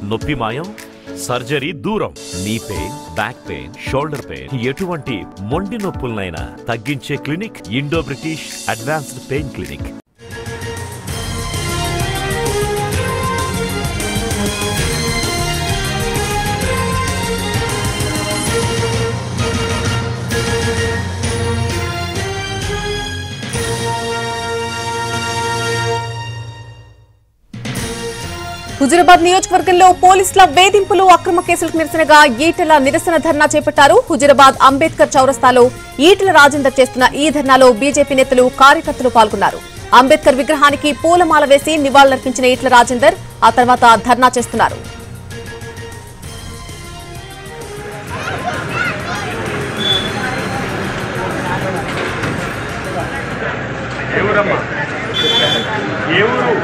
నొప్పి మాయం సర్జరీ దూరం నీ pain back pain shoulder pain ఎటువంటి మొండి నొప్పులనైనా తగ్గించే clinic Indo British advanced pain clinic Huzurabad నియోజకవర్గంలో పోలీసుల వేధింపులు అక్రమ కేసులకు నిరసనగా ఈటెల నిరసన ధర్నా చేపట్టారు హుజురాబాద్ అంబేద్కర్ చౌరస్తాలో ఈటెల రాజేందర్ చేస్తున్న ఈ ధర్నాలో బీజేపీ నేతలు కార్యకర్తలు పాల్గొన్నారు అంబేద్కర్ విగ్రహానికి పూలమాల వేసి నివాళులర్పించిన ఈటెల రాజేందర్ ఆ తర్వాత ధర్నా చేస్తున్నారు ఎవరమ్మా ఎవరు